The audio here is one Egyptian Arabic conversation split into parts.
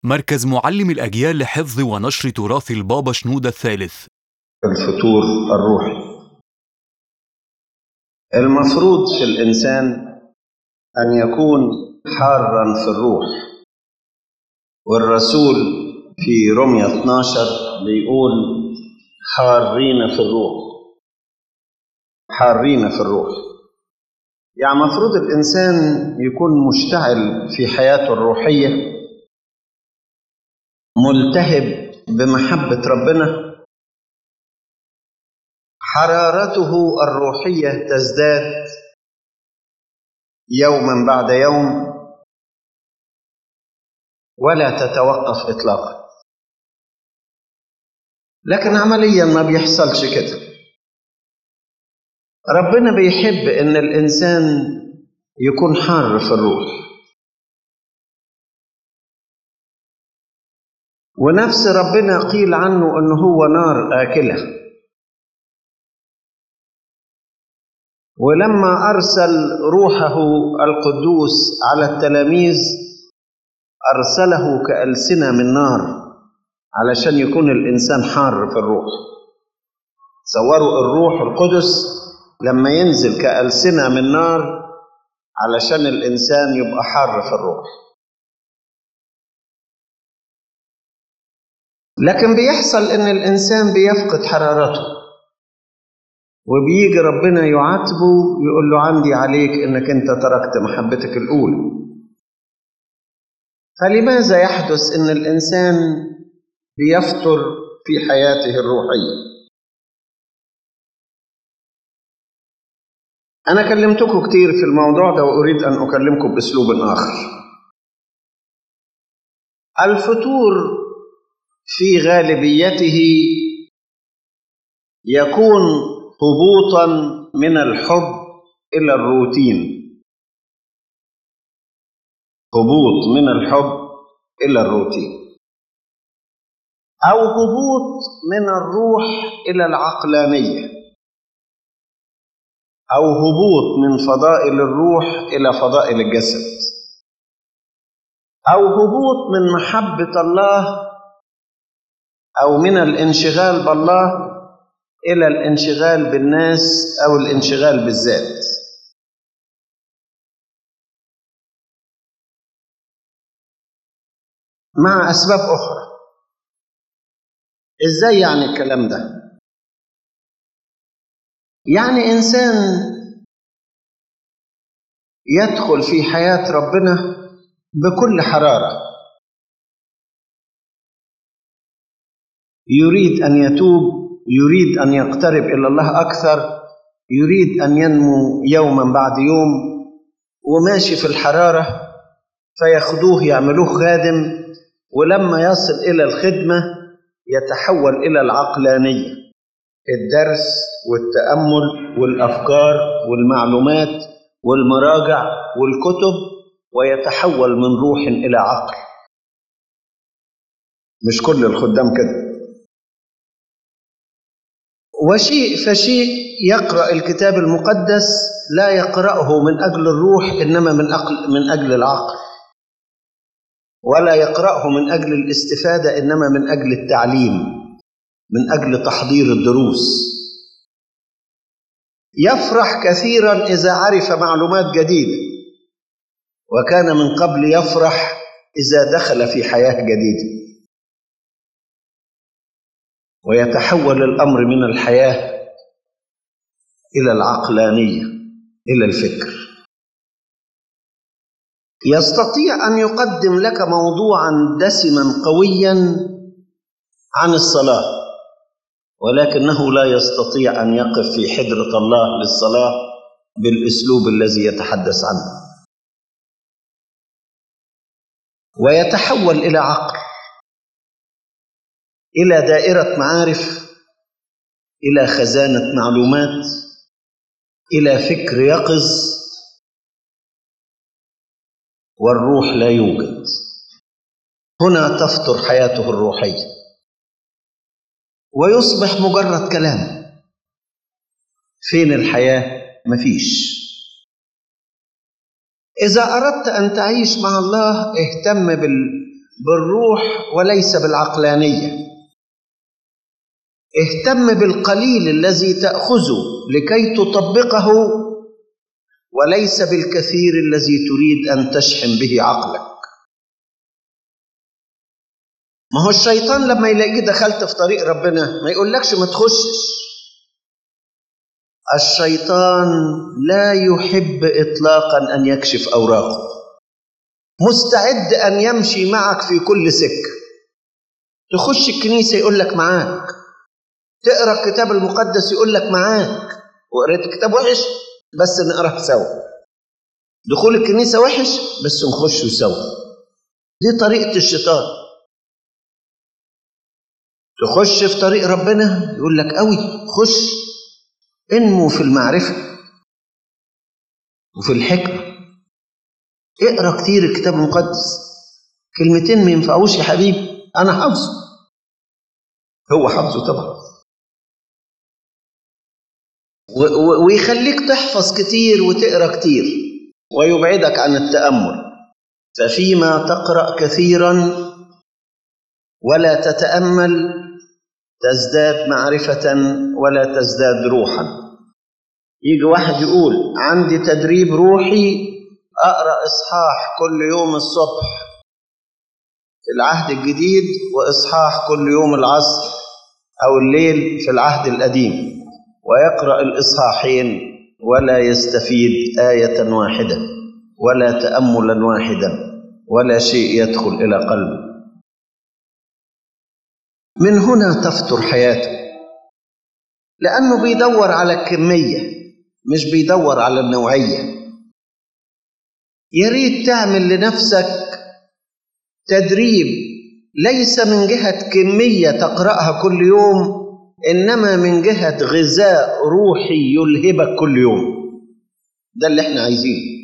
مركز معلم الأجيال لحفظ ونشر تراث البابا شنودة الثالث الفتور الروحي المفروض في الإنسان أن يكون حارا في الروح والرسول في رمية 12 بيقول حارين في الروح حارين في الروح يعني مفروض الإنسان يكون مشتعل في حياته الروحية ملتهب بمحبة ربنا حرارته الروحية تزداد يوما بعد يوم ولا تتوقف إطلاقا لكن عمليا ما بيحصلش كده ربنا بيحب ان الانسان يكون حار في الروح ونفس ربنا قيل عنه ان هو نار اكله ولما ارسل روحه القدوس على التلاميذ ارسله كالسنه من نار علشان يكون الانسان حار في الروح تصوروا الروح القدس لما ينزل كألسنة من نار علشان الإنسان يبقى حار في الروح لكن بيحصل إن الإنسان بيفقد حرارته وبيجي ربنا يعاتبه يقول له عندي عليك إنك أنت تركت محبتك الأولى فلماذا يحدث إن الإنسان بيفتر في حياته الروحيه أنا كلمتكم كتير في الموضوع ده وأريد أن أكلمكم بأسلوب آخر. الفتور في غالبيته يكون هبوطا من الحب إلى الروتين. هبوط من الحب إلى الروتين. أو هبوط من الروح إلى العقلانية. أو هبوط من فضائل الروح إلى فضائل الجسد أو هبوط من محبة الله أو من الانشغال بالله إلى الانشغال بالناس أو الانشغال بالذات مع أسباب أخرى إزاي يعني الكلام ده؟ يعني انسان يدخل في حياه ربنا بكل حراره يريد ان يتوب يريد ان يقترب الى الله اكثر يريد ان ينمو يوما بعد يوم وماشي في الحراره فياخدوه يعملوه خادم ولما يصل الى الخدمه يتحول الى العقلانيه الدرس والتأمل والأفكار والمعلومات والمراجع والكتب ويتحول من روح إلى عقل مش كل الخدام كده وشيء فشيء يقرأ الكتاب المقدس لا يقرأه من أجل الروح إنما من, أقل من أجل العقل ولا يقرأه من أجل الاستفادة إنما من أجل التعليم من أجل تحضير الدروس يفرح كثيرا إذا عرف معلومات جديدة وكان من قبل يفرح إذا دخل في حياة جديدة ويتحول الأمر من الحياة إلى العقلانية إلى الفكر يستطيع أن يقدم لك موضوعا دسما قويا عن الصلاه ولكنه لا يستطيع ان يقف في حضره الله للصلاه بالاسلوب الذي يتحدث عنه ويتحول الى عقل الى دائره معارف الى خزانه معلومات الى فكر يقظ والروح لا يوجد هنا تفطر حياته الروحيه ويصبح مجرد كلام فين الحياة؟ مفيش إذا أردت أن تعيش مع الله اهتم بال... بالروح وليس بالعقلانية اهتم بالقليل الذي تأخذه لكي تطبقه وليس بالكثير الذي تريد أن تشحن به عقلك ما هو الشيطان لما يلاقيك دخلت في طريق ربنا ما يقولكش ما تخشش الشيطان لا يحب اطلاقا ان يكشف اوراقه مستعد ان يمشي معك في كل سكه تخش الكنيسه يقول لك معاك تقرا الكتاب المقدس يقول لك معاك وقريت الكتاب وحش بس نقراه سوا دخول الكنيسه وحش بس نخشه سوا دي طريقه الشيطان تخش في طريق ربنا يقول لك قوي خش انمو في المعرفة وفي الحكمة اقرا كتير الكتاب المقدس كلمتين ما ينفعوش يا حبيبي انا حافظه هو حافظه طبعا ويخليك تحفظ كتير وتقرا كتير ويبعدك عن التأمل ففيما تقرأ كثيرا ولا تتأمل تزداد معرفة ولا تزداد روحا يجي واحد يقول عندي تدريب روحي أقرأ إصحاح كل يوم الصبح في العهد الجديد وإصحاح كل يوم العصر أو الليل في العهد القديم ويقرأ الإصحاحين ولا يستفيد آية واحدة ولا تأملا واحدا ولا شيء يدخل إلى قلبه من هنا تفتر حياته لأنه بيدور على الكمية مش بيدور على النوعية يا ريت تعمل لنفسك تدريب ليس من جهة كمية تقرأها كل يوم إنما من جهة غذاء روحي يلهبك كل يوم ده اللي احنا عايزينه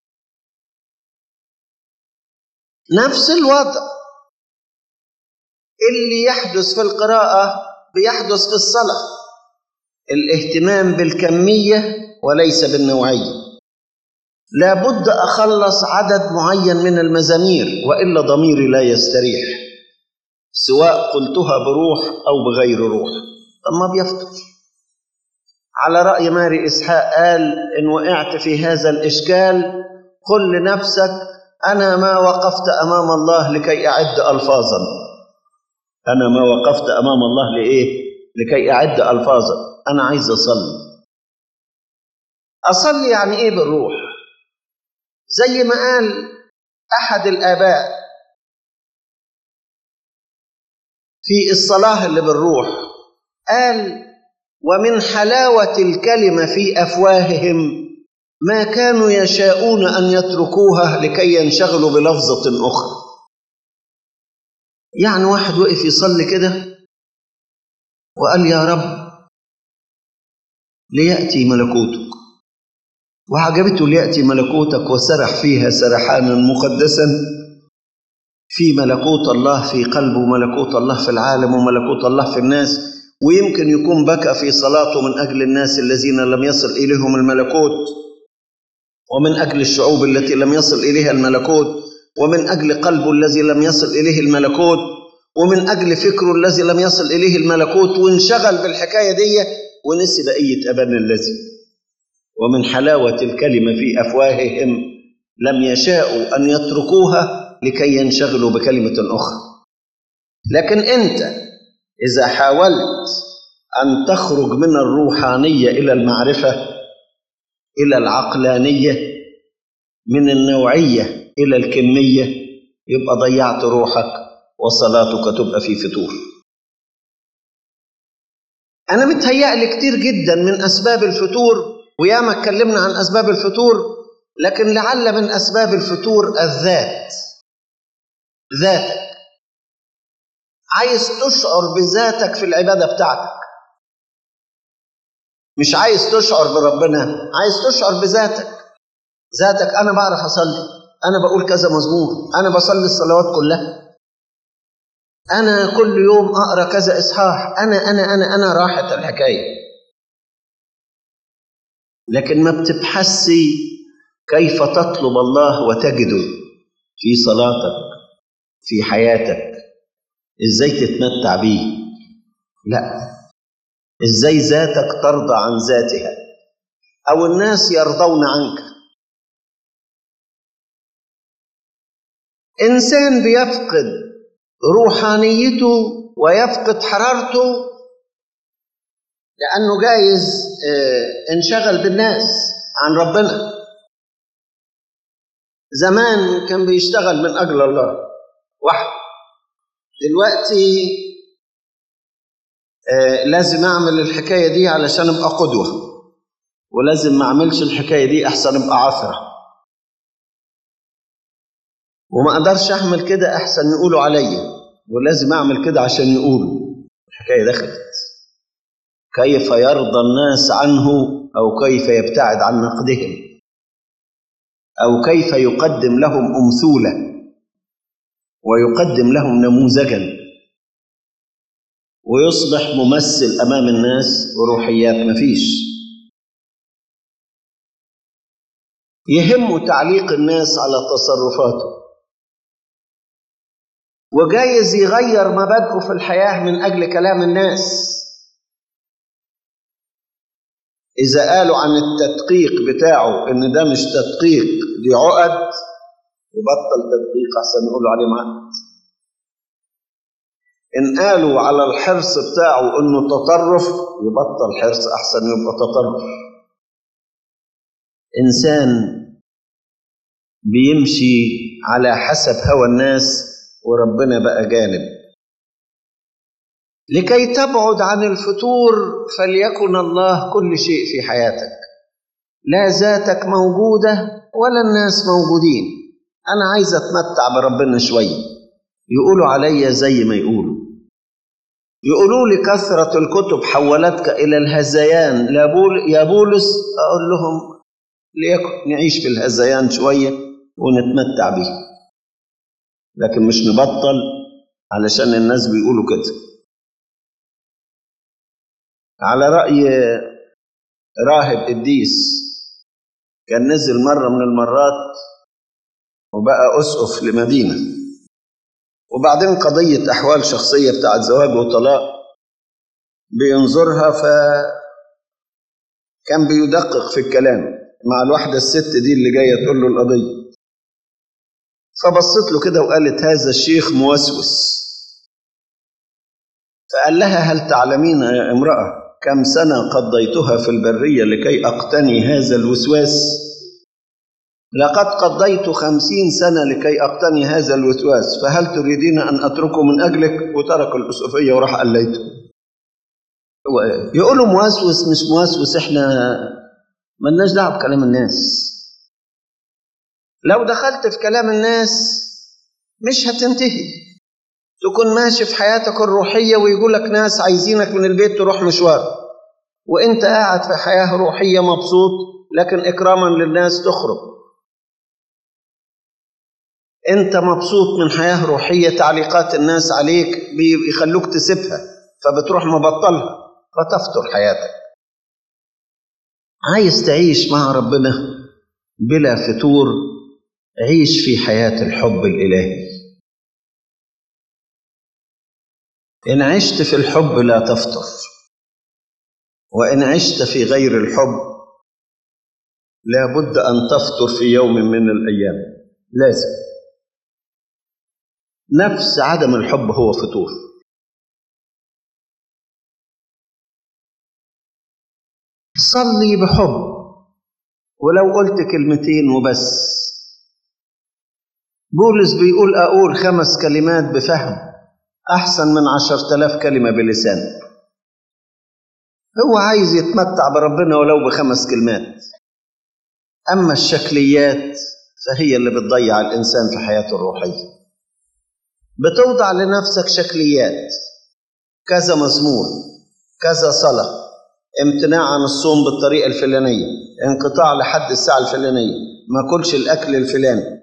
نفس الوضع اللي يحدث في القراءة بيحدث في الصلاة الاهتمام بالكمية وليس بالنوعية لابد أخلص عدد معين من المزامير وإلا ضميري لا يستريح سواء قلتها بروح أو بغير روح طب ما بيفتر على رأي ماري إسحاق قال إن وقعت في هذا الإشكال قل لنفسك أنا ما وقفت أمام الله لكي أعد ألفاظا أنا ما وقفت أمام الله لإيه؟ لكي أعد ألفاظا أنا عايز أصلي أصلي يعني إيه بالروح؟ زي ما قال أحد الآباء في الصلاة اللي بالروح قال ومن حلاوة الكلمة في أفواههم ما كانوا يشاءون أن يتركوها لكي ينشغلوا بلفظة أخرى يعني واحد وقف يصلي كده وقال يا رب ليأتي ملكوتك وعجبته ليأتي ملكوتك وسرح فيها سرحانا مقدسا في ملكوت الله في قلبه ملكوت الله في العالم وملكوت الله في الناس ويمكن يكون بكى في صلاته من أجل الناس الذين لم يصل إليهم الملكوت ومن أجل الشعوب التي لم يصل إليها الملكوت ومن أجل قلبه الذي لم يصل إليه الملكوت ومن أجل فكره الذي لم يصل إليه الملكوت وانشغل بالحكاية دي ونسي بقية أبانا الذي ومن حلاوة الكلمة في أفواههم لم يشاءوا أن يتركوها لكي ينشغلوا بكلمة أخرى لكن أنت إذا حاولت أن تخرج من الروحانية إلى المعرفة إلى العقلانية من النوعية إلى الكمية يبقى ضيعت روحك وصلاتك تبقى في فتور أنا متهيألي كتير جدا من أسباب الفتور وياما اتكلمنا عن أسباب الفتور لكن لعل من أسباب الفتور الذات ذاتك عايز تشعر بذاتك في العبادة بتاعتك مش عايز تشعر بربنا عايز تشعر بذاتك ذاتك أنا بعرف أصلي أنا بقول كذا مزمور أنا بصلي الصلوات كلها أنا كل يوم أقرأ كذا إصحاح أنا أنا أنا أنا راحت الحكاية لكن ما بتبحثي كيف تطلب الله وتجده في صلاتك في حياتك ازاي تتمتع بيه لا ازاي ذاتك ترضى عن ذاتها او الناس يرضون عنك انسان بيفقد روحانيته ويفقد حرارته لانه جايز آه، انشغل بالناس عن ربنا زمان كان بيشتغل من اجل الله وحده دلوقتي آه، لازم اعمل الحكايه دي علشان ابقى قدوه ولازم ما اعملش الحكايه دي احسن ابقى عثره وما اقدرش اعمل كده احسن يقولوا عليا ولازم اعمل كده عشان يقولوا الحكايه دخلت كيف يرضى الناس عنه او كيف يبتعد عن نقدهم او كيف يقدم لهم امثوله ويقدم لهم نموذجا ويصبح ممثل امام الناس وروحيات مفيش يهمه تعليق الناس على تصرفاته وجايز يغير مبادئه في الحياة من أجل كلام الناس إذا قالوا عن التدقيق بتاعه إن ده مش تدقيق دي عقد يبطل تدقيق أحسن يقولوا عليه معقد إن قالوا على الحرص بتاعه إنه تطرف يبطل حرص أحسن يبقى تطرف إنسان بيمشي على حسب هوى الناس وربنا بقى جانب لكي تبعد عن الفتور فليكن الله كل شيء في حياتك لا ذاتك موجودة ولا الناس موجودين أنا عايز أتمتع بربنا شوية يقولوا عليا زي ما يقولوا يقولوا لي كثرة الكتب حولتك إلى الهذيان لا بول يا بولس أقول لهم ليكن نعيش في الهذيان شوية ونتمتع به لكن مش نبطل علشان الناس بيقولوا كده على رأي راهب قديس كان نزل مرة من المرات وبقى أسقف لمدينة وبعدين قضية أحوال شخصية بتاعت زواج وطلاق بينظرها ف كان بيدقق في الكلام مع الواحدة الست دي اللي جاية تقول له القضية فبصت له كده وقالت هذا الشيخ موسوس فقال لها هل تعلمين يا امرأة كم سنة قضيتها في البرية لكي أقتني هذا الوسواس لقد قضيت خمسين سنة لكي أقتني هذا الوسواس فهل تريدين أن أتركه من أجلك وترك الأسقفية وراح قليته يقولوا موسوس مش موسوس احنا ملناش دعوه بكلام الناس لو دخلت في كلام الناس مش هتنتهي تكون ماشي في حياتك الروحية ويقول لك ناس عايزينك من البيت تروح مشوار وانت قاعد في حياة روحية مبسوط لكن إكراما للناس تخرج انت مبسوط من حياة روحية تعليقات الناس عليك بيخلوك تسيبها فبتروح مبطلها فتفتر حياتك عايز تعيش مع ربنا بلا فتور عيش في حياة الحب الإلهي إن عشت في الحب لا تفطر وإن عشت في غير الحب لا بد أن تفطر في يوم من الأيام لازم نفس عدم الحب هو فطور صلي بحب ولو قلت كلمتين وبس بولس بيقول أقول خمس كلمات بفهم أحسن من عشرة آلاف كلمة بلسان هو عايز يتمتع بربنا ولو بخمس كلمات أما الشكليات فهي اللي بتضيع الإنسان في حياته الروحية بتوضع لنفسك شكليات كذا مزمور كذا صلاة امتناع عن الصوم بالطريقة الفلانية انقطاع لحد الساعة الفلانية ما كلش الأكل الفلاني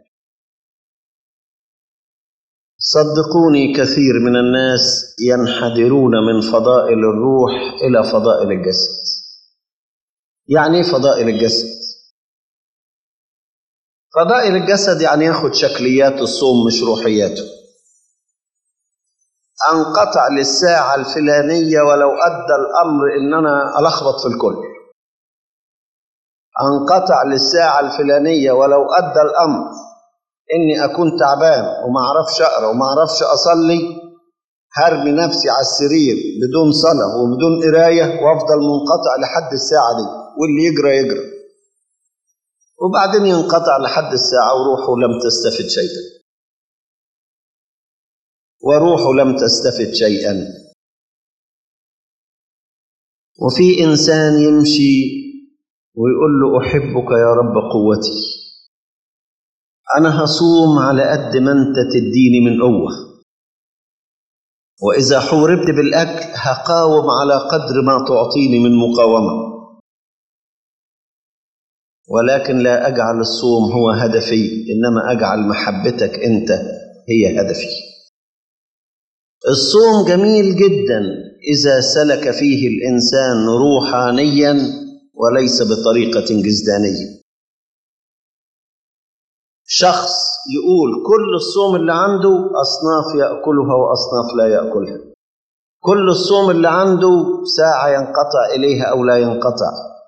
صدقوني كثير من الناس ينحدرون من فضائل الروح إلى فضائل الجسد يعني ايه فضائل الجسد فضائل الجسد يعني ياخد شكليات الصوم مش روحياته أنقطع للساعة الفلانية ولو أدى الأمر إن أنا ألخبط في الكل أنقطع للساعة الفلانية ولو أدى الأمر إني أكون تعبان وما أعرفش أقرأ وما أعرفش أصلي هرمي نفسي على السرير بدون صلاة وبدون قراية وأفضل منقطع لحد الساعة دي واللي يجرى يجرى وبعدين ينقطع لحد الساعة وروحه لم تستفد شيئا وروحه لم تستفد شيئا وفي إنسان يمشي ويقول له أحبك يا رب قوتي أنا هصوم على قد ما أنت تديني من قوة وإذا حوربت بالأكل هقاوم على قدر ما تعطيني من مقاومة ولكن لا أجعل الصوم هو هدفي إنما أجعل محبتك أنت هي هدفي الصوم جميل جدا إذا سلك فيه الإنسان روحانيا وليس بطريقة جزدانية شخص يقول كل الصوم اللي عنده أصناف يأكلها وأصناف لا يأكلها كل الصوم اللي عنده ساعة ينقطع إليها أو لا ينقطع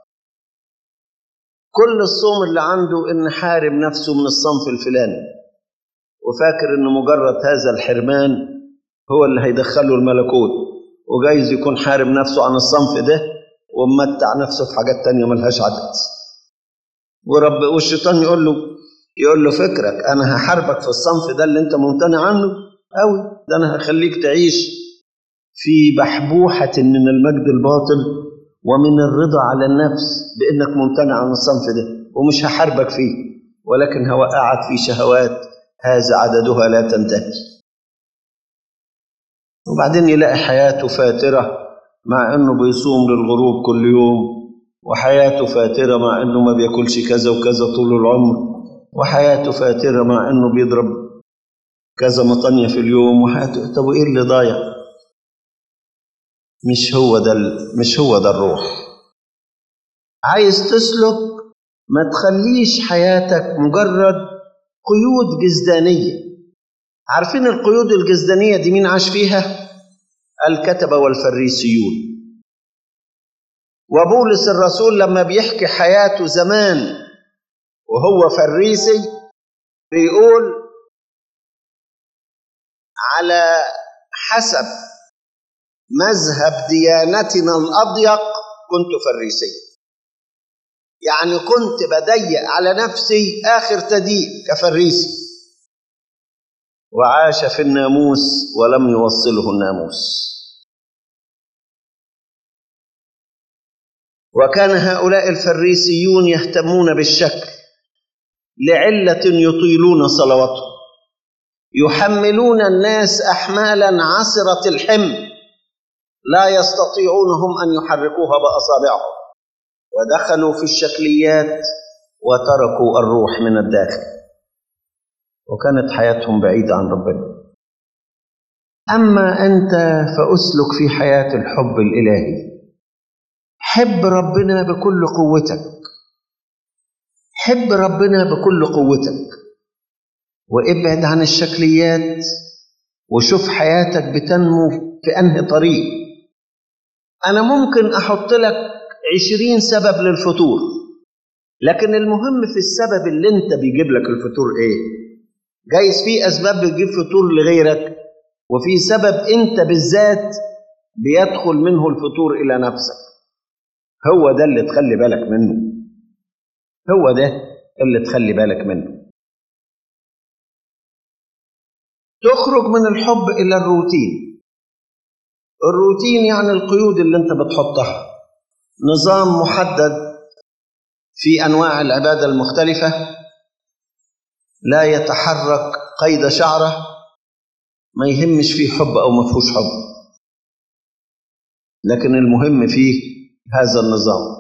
كل الصوم اللي عنده إن حارب نفسه من الصنف الفلاني وفاكر إنه مجرد هذا الحرمان هو اللي هيدخله الملكوت وجايز يكون حارب نفسه عن الصنف ده وممتع نفسه في حاجات تانية ملهاش عدد ورب والشيطان يقول له يقول له فكرك انا هحاربك في الصنف ده اللي انت ممتنع عنه قوي ده انا هخليك تعيش في بحبوحة من المجد الباطل ومن الرضا على النفس بانك ممتنع عن الصنف ده ومش هحاربك فيه ولكن هوقعك في شهوات هذا عددها لا تنتهي وبعدين يلاقي حياته فاترة مع انه بيصوم للغروب كل يوم وحياته فاترة مع انه ما بياكلش كذا وكذا طول العمر وحياته فاترة مع انه بيضرب كذا مطنية في اليوم وحياته طب وايه اللي ضايع مش هو ده ال... مش هو ده الروح عايز تسلك ما تخليش حياتك مجرد قيود جزدانيه عارفين القيود الجزدانية دي مين عاش فيها؟ الكتبة والفريسيون وبولس الرسول لما بيحكي حياته زمان وهو فريسي بيقول على حسب مذهب ديانتنا الأضيق كنت فريسي يعني كنت بضيق على نفسي آخر تضييق كفريسي وعاش في الناموس ولم يوصله الناموس وكان هؤلاء الفريسيون يهتمون بالشكل لعلة يطيلون صلواتهم يحملون الناس أحمالا عسرة الحمل لا يستطيعون هم أن يحركوها بأصابعهم ودخلوا في الشكليات وتركوا الروح من الداخل وكانت حياتهم بعيدة عن ربنا أما أنت فأسلك في حياة الحب الإلهي حب ربنا بكل قوتك حب ربنا بكل قوتك وابعد عن الشكليات وشوف حياتك بتنمو في أنهي طريق أنا ممكن أحط لك عشرين سبب للفطور لكن المهم في السبب اللي انت بيجيب لك الفطور ايه جايز في اسباب بتجيب فطور لغيرك وفي سبب انت بالذات بيدخل منه الفطور الى نفسك هو ده اللي تخلي بالك منه هو ده اللي تخلي بالك منه تخرج من الحب الى الروتين الروتين يعني القيود اللي انت بتحطها نظام محدد في انواع العباده المختلفه لا يتحرك قيد شعره ما يهمش فيه حب او ما فيهوش حب لكن المهم فيه هذا النظام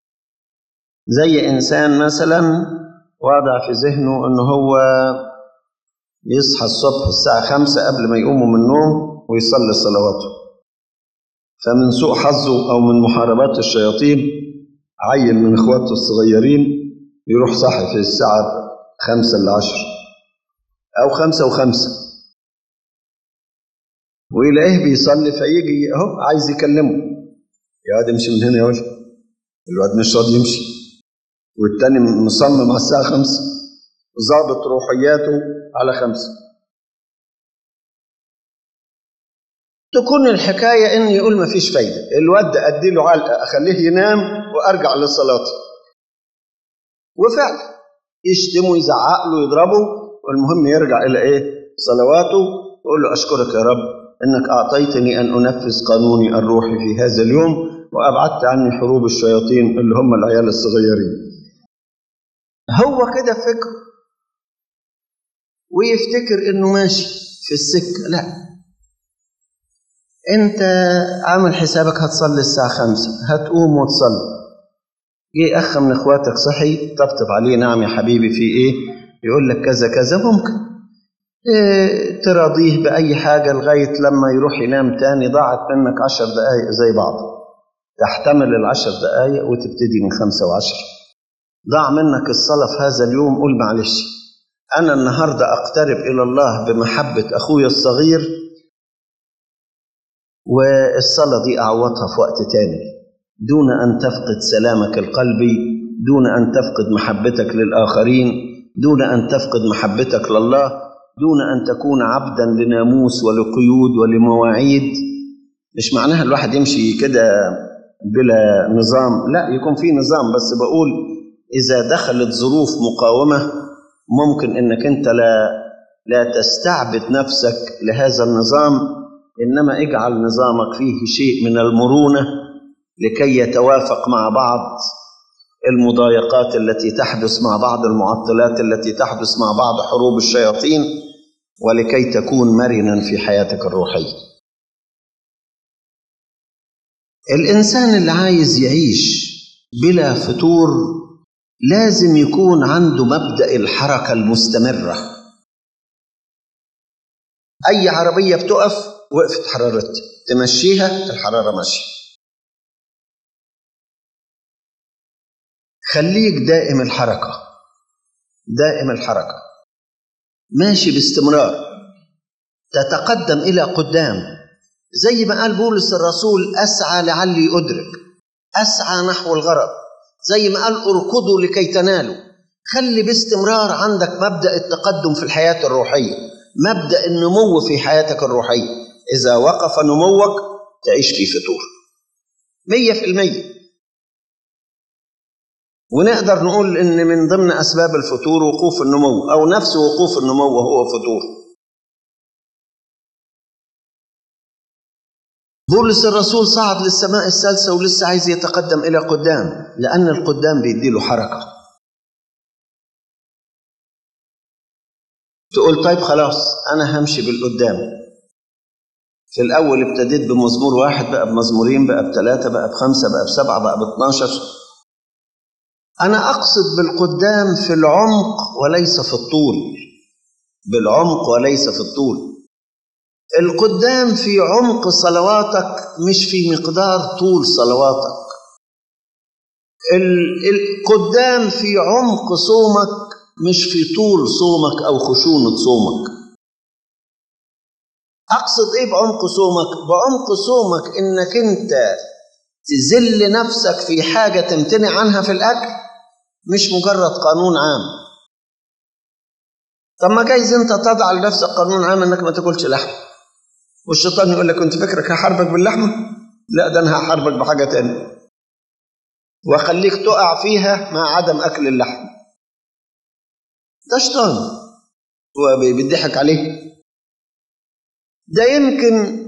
زي انسان مثلا وضع في ذهنه ان هو يصحى الصبح الساعه خمسة قبل ما يقوموا من النوم ويصلي صلواته فمن سوء حظه او من محاربات الشياطين عيل من اخواته الصغيرين يروح صاحي في الساعه خمسة لعشر او خمسة وخمسة ويلاقيه بيصلي فيجي اهو عايز يكلمه يا واد امشي من هنا يا ولد الواد مش راضي يمشي والتاني مصمم على الساعة خمسة ظابط روحياته على خمسة تكون الحكاية إن يقول ما فيش فايدة الواد أدي له علقة أخليه ينام وأرجع لصلاتي وفعلا يشتمه يزعق له يضربه والمهم يرجع إلى إيه صلواته ويقول له أشكرك يا رب إنك أعطيتني أن أنفذ قانوني الروحي في هذا اليوم وأبعدت عني حروب الشياطين اللي هم العيال الصغيرين هو كده فكر ويفتكر إنه ماشي في السكة لا انت عامل حسابك هتصلي الساعة خمسة هتقوم وتصلي جه أخ من إخواتك صحي طبطب عليه نعم يا حبيبي في إيه يقول لك كذا كذا ممكن إيه تراضيه بأي حاجة لغاية لما يروح ينام تاني ضاعت منك عشر دقايق زي بعض تحتمل العشر دقايق وتبتدي من خمسة وعشر ضاع منك الصلاة في هذا اليوم قول معلش أنا النهاردة أقترب إلى الله بمحبة أخويا الصغير والصلاة دي أعوضها في وقت تاني دون أن تفقد سلامك القلبي دون أن تفقد محبتك للآخرين دون أن تفقد محبتك لله دون أن تكون عبدا لناموس ولقيود ولمواعيد مش معناها الواحد يمشي كده بلا نظام لا يكون في نظام بس بقول إذا دخلت ظروف مقاومة ممكن إنك أنت لا لا تستعبد نفسك لهذا النظام إنما اجعل نظامك فيه شيء من المرونة لكي يتوافق مع بعض المضايقات التي تحدث مع بعض المعطلات التي تحدث مع بعض حروب الشياطين ولكي تكون مرنا في حياتك الروحية الإنسان اللي عايز يعيش بلا فتور لازم يكون عنده مبدأ الحركة المستمرة أي عربية بتقف وقفت حرارتها تمشيها الحرارة ماشية خليك دائم الحركة دائم الحركة ماشي باستمرار تتقدم إلى قدام زي ما قال بولس الرسول أسعى لعلي أدرك أسعى نحو الغرض زي ما قال اركضوا لكي تنالوا خلي باستمرار عندك مبدأ التقدم في الحياة الروحية مبدأ النمو في حياتك الروحية إذا وقف نموك تعيش في فتور مية في المية ونقدر نقول إن من ضمن أسباب الفتور وقوف النمو أو نفس وقوف النمو وهو فتور بولس الرسول صعد للسماء الثالثة ولسه عايز يتقدم إلى قدام لأن القدام بيديله حركة تقول طيب خلاص أنا همشي بالقدام في الأول ابتديت بمزمور واحد بقى بمزمورين بقى بثلاثة بقى بخمسة بقى بسبعة بقى باثناشر أنا أقصد بالقدام في العمق وليس في الطول بالعمق وليس في الطول القدام في عمق صلواتك مش في مقدار طول صلواتك القدام في عمق صومك مش في طول صومك أو خشونة صومك أقصد إيه بعمق صومك؟ بعمق صومك إنك أنت تذل نفسك في حاجة تمتنع عنها في الأكل مش مجرد قانون عام طب ما جايز أنت تضع لنفسك قانون عام إنك ما تاكلش لحم والشيطان يقول لك أنت فكرك هحاربك باللحمة؟ لا ده أنا هحاربك بحاجة تانية وأخليك تقع فيها مع عدم أكل اللحم ده شيطان هو بيضحك عليه ده يمكن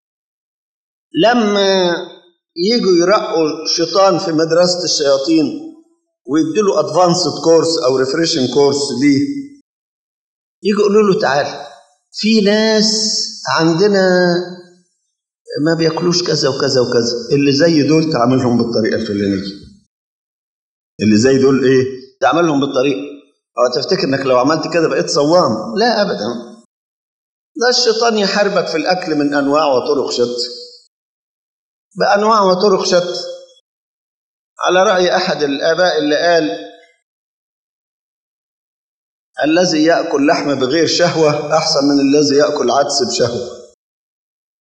لما يجوا يرقوا شيطان في مدرسة الشياطين ويديله ادفانسد كورس او ريفريشن كورس ليه يجوا يقولوا له تعالى في ناس عندنا ما بياكلوش كذا وكذا وكذا اللي زي دول تعاملهم بالطريقه الفلانيه اللي زي دول ايه تعاملهم بالطريقه او تفتكر انك لو عملت كده بقيت صوام لا ابدا ده الشيطان يحاربك في الأكل من أنواع وطرق شتى بأنواع وطرق شتى على رأي أحد الآباء اللي قال الذي يأكل لحم بغير شهوة أحسن من الذي يأكل عدس بشهوة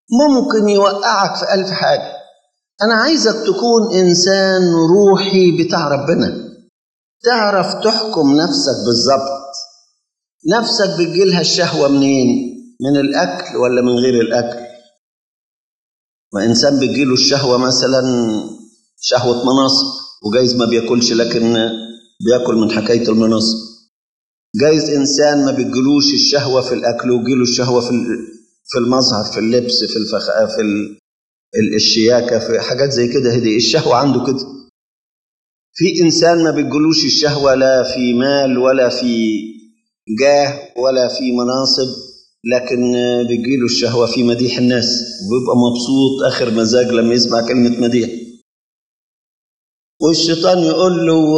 ممكن يوقعك في ألف حاجة أنا عايزك تكون إنسان روحي بتاع ربنا تعرف تحكم نفسك بالظبط نفسك بتجيلها الشهوة منين؟ من الأكل ولا من غير الأكل؟ ما إنسان بتجيله الشهوة مثلا شهوة مناصب وجايز ما بياكلش لكن بياكل من حكاية المناصب جايز إنسان ما بتجيلوش الشهوة في الأكل وجيله الشهوة في في المظهر في اللبس في الفخ في ال... الشياكة في حاجات زي كده هدي الشهوة عنده كده في إنسان ما بتجيلوش الشهوة لا في مال ولا في جاه ولا في مناصب لكن بيجيله الشهوة في مديح الناس وبيبقى مبسوط آخر مزاج لما يسمع كلمة مديح والشيطان يقول له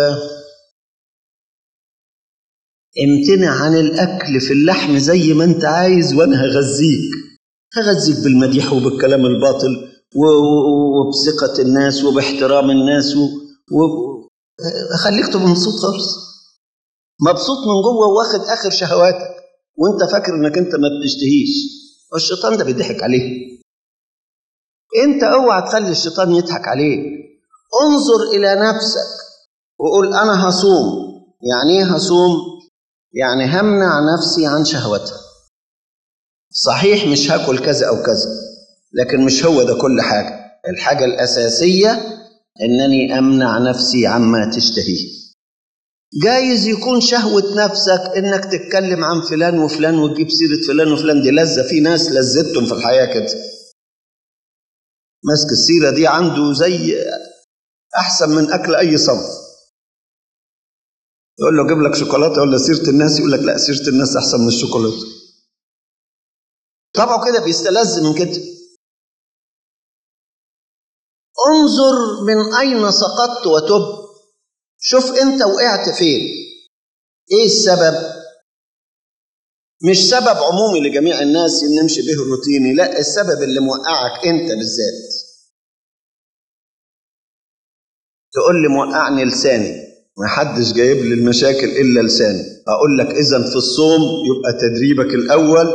امتنع عن الأكل في اللحم زي ما أنت عايز وأنا هغذيك هغذيك بالمديح وبالكلام الباطل وبثقة الناس وباحترام الناس وأخليك تبقى مبسوط خالص مبسوط من جوه واخد آخر شهواتك وانت فاكر انك انت ما بتشتهيش والشيطان ده بيضحك عليك انت اوعى تخلي الشيطان يضحك عليك انظر الى نفسك وقول انا هصوم يعني ايه هصوم يعني همنع نفسي عن شهوتها صحيح مش هاكل كذا او كذا لكن مش هو ده كل حاجه الحاجه الاساسيه انني امنع نفسي عما تشتهيه جايز يكون شهوة نفسك انك تتكلم عن فلان وفلان وتجيب سيرة فلان وفلان دي لذة في ناس لذتهم في الحياة كده ماسك السيرة دي عنده زي أحسن من أكل أي صنف يقول له جيب لك شوكولاتة ولا سيرة الناس يقول لك لا سيرة الناس أحسن من الشوكولاتة طبعا كده بيستلذ من كده انظر من أين سقطت وتب شوف انت وقعت فين ايه السبب مش سبب عمومي لجميع الناس نمشي به الروتيني لا السبب اللي موقعك انت بالذات تقول لي موقعني لساني ما حدش جايب لي المشاكل الا لساني اقول لك اذا في الصوم يبقى تدريبك الاول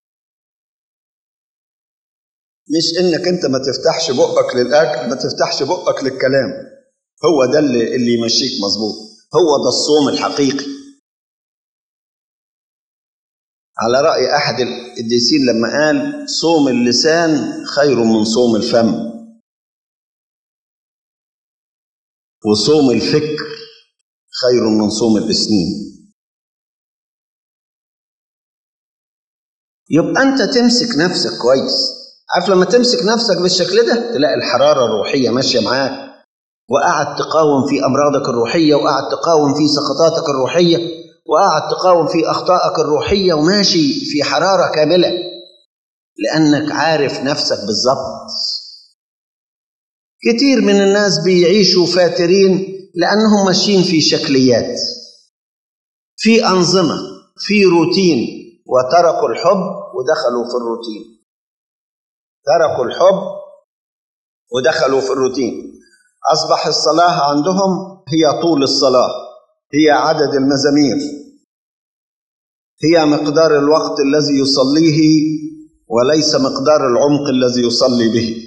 مش انك انت ما تفتحش بقك للاكل ما تفتحش بقك للكلام هو ده اللي, اللي يمشيك مظبوط هو ده الصوم الحقيقي على رأي أحد القديسين لما قال صوم اللسان خير من صوم الفم وصوم الفكر خير من صوم الأسنين يبقى أنت تمسك نفسك كويس عارف لما تمسك نفسك بالشكل ده تلاقي الحرارة الروحية ماشية معاك وقعد تقاوم في أمراضك الروحية وقعد تقاوم في سقطاتك الروحية وقعد تقاوم في أخطائك الروحية وماشي في حرارة كاملة لأنك عارف نفسك بالظبط كتير من الناس بيعيشوا فاترين لأنهم ماشيين في شكليات في أنظمة في روتين وتركوا الحب ودخلوا في الروتين تركوا الحب ودخلوا في الروتين أصبح الصلاة عندهم هي طول الصلاة هي عدد المزامير هي مقدار الوقت الذي يصليه وليس مقدار العمق الذي يصلي به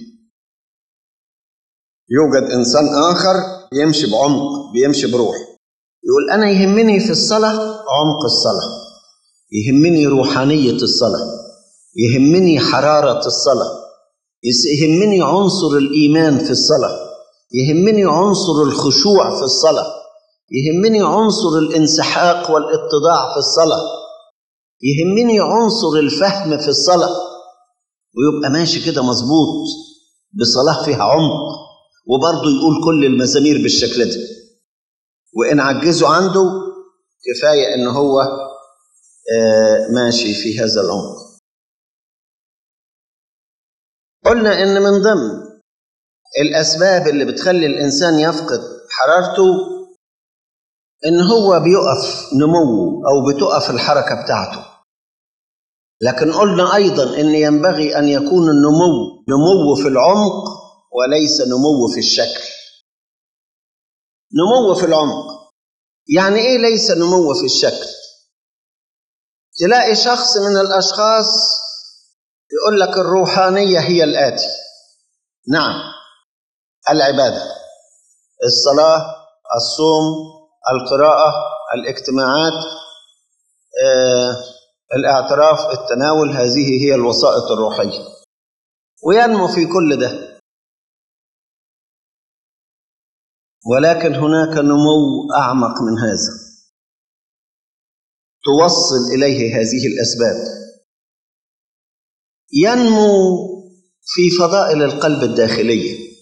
يوجد إنسان آخر يمشي بعمق بيمشي بروح يقول أنا يهمني في الصلاة عمق الصلاة يهمني روحانية الصلاة يهمني حرارة الصلاة يهمني عنصر الإيمان في الصلاة يهمني عنصر الخشوع في الصلاة يهمني عنصر الانسحاق والاتضاع في الصلاة يهمني عنصر الفهم في الصلاة ويبقى ماشي كده مظبوط بصلاة فيها عمق وبرضه يقول كل المزامير بالشكل ده وإن عجزوا عنده كفاية إن هو آه ماشي في هذا العمق قلنا إن من ضمن الأسباب اللي بتخلي الإنسان يفقد حرارته إن هو بيقف نموه أو بتقف الحركة بتاعته لكن قلنا أيضا إن ينبغي أن يكون النمو نمو في العمق وليس نمو في الشكل نمو في العمق يعني إيه ليس نمو في الشكل تلاقي شخص من الأشخاص يقول لك الروحانية هي الآتي نعم العبادة الصلاة الصوم القراءة الاجتماعات آه، الاعتراف التناول هذه هي الوسائط الروحية وينمو في كل ده ولكن هناك نمو أعمق من هذا توصل إليه هذه الأسباب ينمو في فضائل القلب الداخلية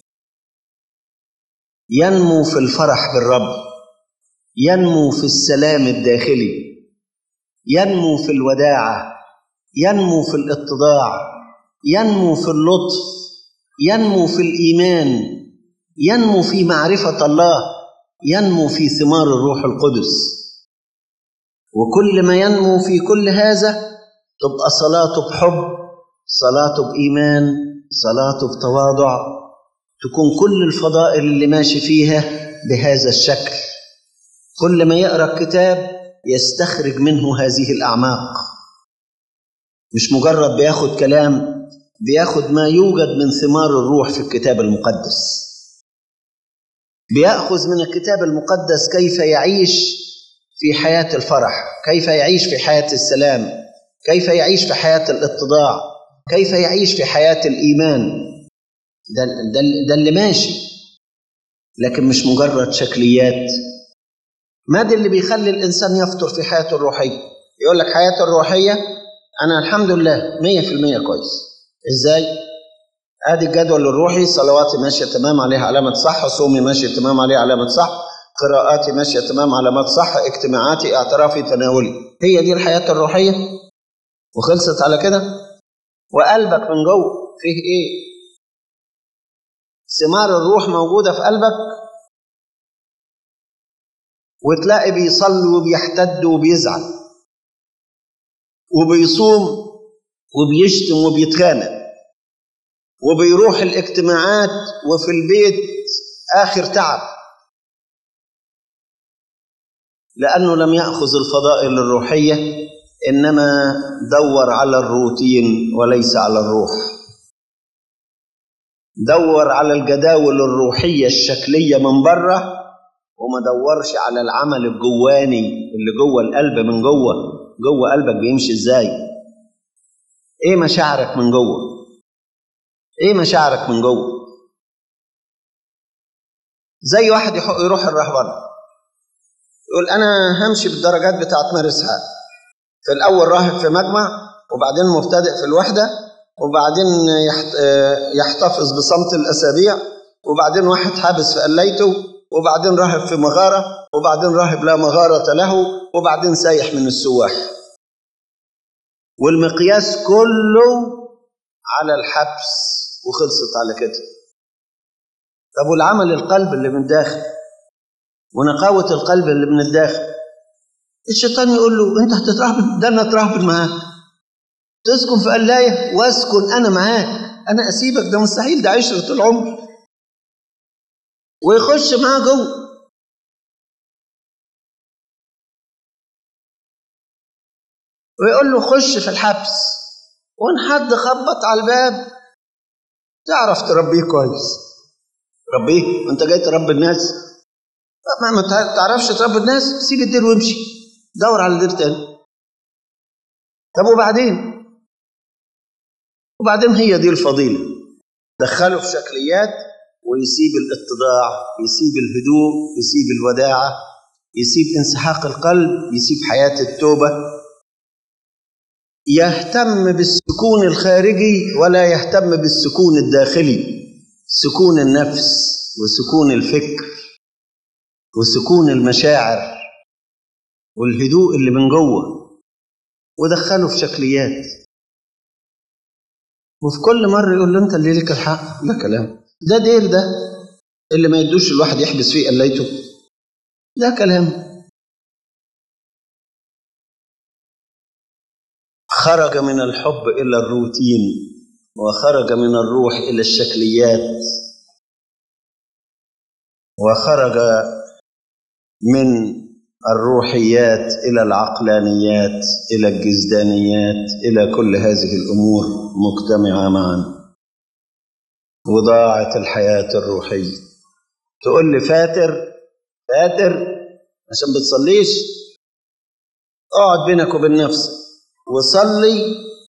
ينمو في الفرح بالرب ينمو في السلام الداخلي ينمو في الوداعة ينمو في الاتضاع ينمو في اللطف ينمو في الإيمان ينمو في معرفة الله ينمو في ثمار الروح القدس وكل ما ينمو في كل هذا تبقى صلاته بحب صلاته بإيمان صلاته بتواضع تكون كل الفضائل اللي ماشي فيها بهذا الشكل كل ما يقرأ الكتاب يستخرج منه هذه الأعماق مش مجرد بياخد كلام بياخد ما يوجد من ثمار الروح في الكتاب المقدس بيأخذ من الكتاب المقدس كيف يعيش في حياة الفرح كيف يعيش في حياة السلام كيف يعيش في حياة الاتضاع كيف يعيش في حياة الإيمان ده, ده, ده اللي ماشي لكن مش مجرد شكليات ما ده اللي بيخلي الإنسان يفطر في حياته الروحية يقول لك حياته الروحية أنا الحمد لله مية في المية كويس إزاي؟ ادي الجدول الروحي صلواتي ماشيه تمام عليها علامه صح صومي ماشي تمام عليه علامه صح قراءاتي ماشيه تمام علامات صح اجتماعاتي اعترافي تناولي هي دي الحياه الروحيه وخلصت على كده وقلبك من جوه فيه ايه ثمار الروح موجوده في قلبك وتلاقي بيصلي وبيحتد وبيزعل وبيصوم وبيشتم وبيتخانق وبيروح الاجتماعات وفي البيت آخر تعب لأنه لم يأخذ الفضائل الروحية إنما دور على الروتين وليس على الروح دور على الجداول الروحية الشكلية من بره وما دورش على العمل الجواني اللي جوه القلب من جوه جوه قلبك بيمشي ازاي ايه مشاعرك من جوه ايه مشاعرك من جوه زي واحد يروح الرهبنه يقول انا همشي بالدرجات بتاعت مارس حال في الاول راهب في مجمع وبعدين مبتدئ في الوحده وبعدين يحتفظ بصمت الاسابيع وبعدين واحد حابس في قليته وبعدين راهب في مغاره وبعدين راهب لا مغاره له وبعدين سايح من السواح والمقياس كله على الحبس وخلصت على كده طب والعمل القلب اللي من الداخل ونقاوة القلب اللي من الداخل الشيطان يقول له انت هتترهبن ده انا اترهبن معاك تسكن في قلاية واسكن انا معاك انا اسيبك ده مستحيل ده عشرة العمر ويخش معاه جوه ويقول له خش في الحبس وان حد خبط على الباب تعرف تربيه كويس ربيه انت جاي تربي الناس ما ما تعرفش تربي الناس سيب الدير وامشي دور على دير تاني طب وبعدين وبعدين هي دي الفضيلة دخله في شكليات ويسيب الاتضاع يسيب الهدوء يسيب الوداعة يسيب انسحاق القلب يسيب حياة التوبة يهتم بالسكون الخارجي ولا يهتم بالسكون الداخلي سكون النفس وسكون الفكر وسكون المشاعر والهدوء اللي من جوه ودخله في شكليات وفي كل مرة يقول له أنت اللي لك الحق ده كلام ده دير ده اللي ما يدوش الواحد يحبس فيه قليته ده كلام خرج من الحب إلى الروتين وخرج من الروح إلى الشكليات وخرج من الروحيات إلى العقلانيات إلى الجزدانيات إلى كل هذه الأمور مجتمعة معا وضاعت الحياة الروحية تقول لي فاتر فاتر عشان بتصليش اقعد بينك وبين نفسك وصلي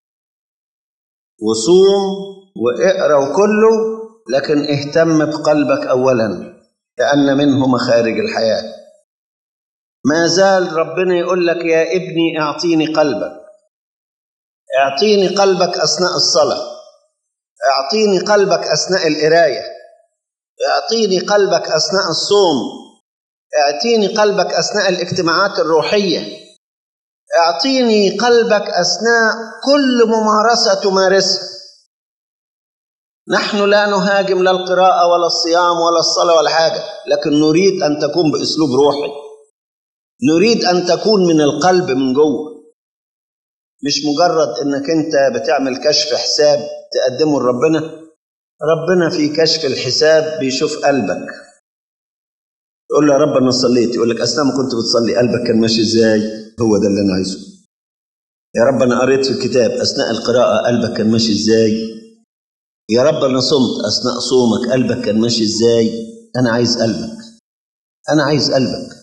وصوم واقرا وكله لكن اهتم بقلبك اولا لان منه مخارج الحياه ما زال ربنا يقول لك يا ابني اعطيني قلبك اعطيني قلبك اثناء الصلاه اعطيني قلبك اثناء القرايه اعطيني قلبك اثناء الصوم اعطيني قلبك اثناء الاجتماعات الروحيه اعطيني قلبك اثناء كل ممارسه تمارسها نحن لا نهاجم لا القراءه ولا الصيام ولا الصلاه ولا حاجه لكن نريد ان تكون باسلوب روحي نريد ان تكون من القلب من جوه مش مجرد انك انت بتعمل كشف حساب تقدمه لربنا ربنا في كشف الحساب بيشوف قلبك تقول له يا رب انا صليت يقول لك اثناء ما كنت بتصلي قلبك كان ماشي ازاي هو ده اللي انا عايزه يا رب انا قريت في الكتاب اثناء القراءه قلبك كان ماشي ازاي يا رب انا صمت اثناء صومك قلبك كان ماشي ازاي انا عايز قلبك انا عايز قلبك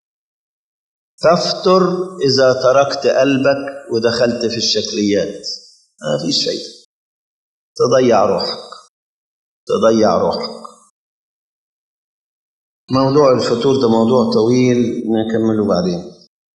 تفطر اذا تركت قلبك ودخلت في الشكليات ما فيش فايده تضيع روحك تضيع روحك موضوع الفطور ده موضوع طويل نكمله بعدين